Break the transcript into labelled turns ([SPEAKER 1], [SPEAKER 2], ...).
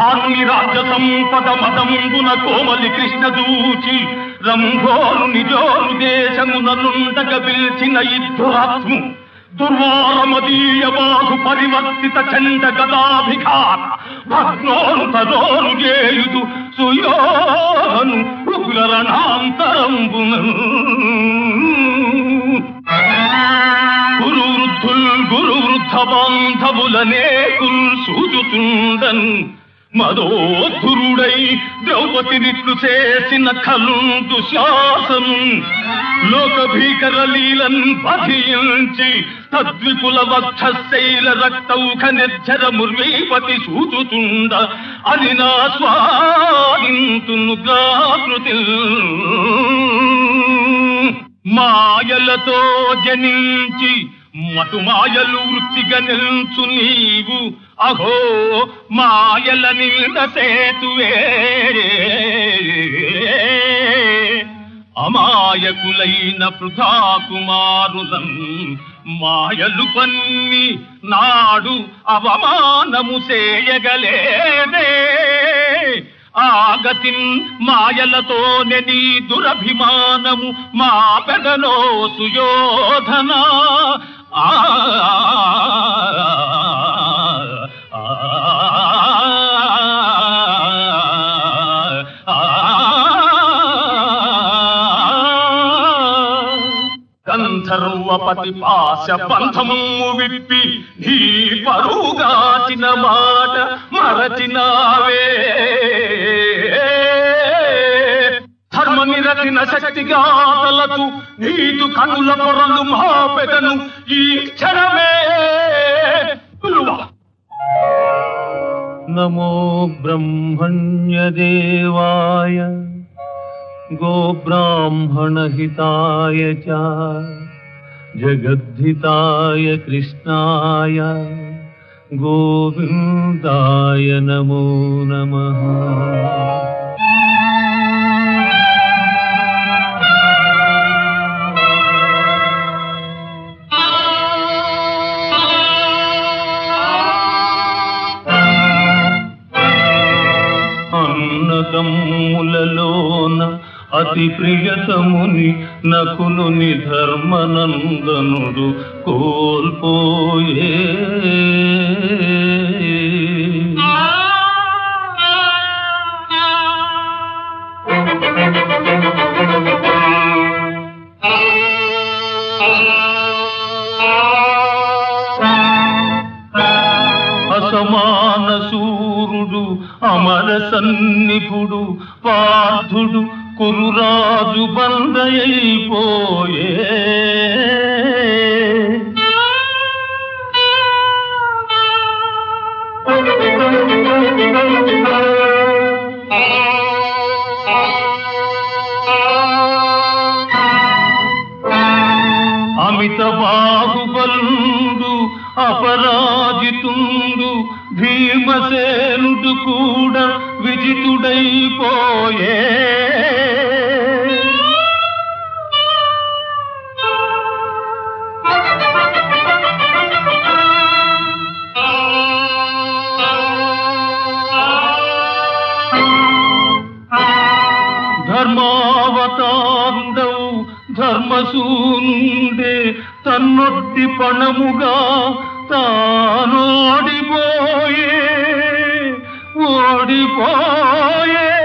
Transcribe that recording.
[SPEAKER 1] భానుని రాజ్య సంపద మదంబున కోమలి కృష్ణ దూచి రంభోరు నిజోరు దేశముననుండగ పిలిచిన ఇద్దురాత్ము దుర్వారమదీయ బాహు పరివర్తిత చండ గదాభిఘాత భగ్నోను తరోను చేయుదు సుయోను ఉగ్ర రణాంతరంబునను గురు వృద్ధుల్ గురు వృద్ధ బాంధవులనే కుల్ సూచుతుండన్ మదోధురుడై ద్రౌపదినిట్లు చేసిన కలుందు శాసను లోక భీకర లీలన్ బధించి తద్విపుల వక్షశైల రక్తౌఖ నిర్జర ముర్వీపతి సూచుతుండ అది నా స్వాదింతును గాకృతి మాయలతో జనించి మటుమాయలు వృత్తిగా నిల్చు నీవు అహో మాయల నింద సేతువే అమాయకులైన పృథా కుమారులం మాయలు పన్ని నాడు అవమానము చేయగలేదే ఆగతిన్ మాయలతోనే నీ దురభిమానము మా పెదలో సుయోధన ఆ గంధర్వపతి పాశ బంధము విప్పి నీ పరుగాచిన మాట మరచినావే ధర్మ నిరతిన శక్తిగాతలకు నీదు కనుల పొరలు మా పెదను ఈ క్షణమే పిలువ
[SPEAKER 2] నమో బ్రహ్మణ్యదేవాయ గోబ్రాహ్మణహితాయ చ జగద్ధితాయ కృష్ణాయ గోవిందాయ నమో నమః అన్నదమ్ములలోన అతి ప్రియతముని నకులుని ధర్మనందనుడు కోల్పోయే అసమాన సూరుడు అమర సన్నిపుడు పార్థుడు కురురాజు బందయైపోయే అమిత బాహుబలుడు అపరాజితుండు భీమసేనుడు కూడా విజితుడైపోయే ధర్మావతారుడవు ధర్మసూనుండే తన్నొట్టి పణముగా తానోడిపోయే ఓడిపోయే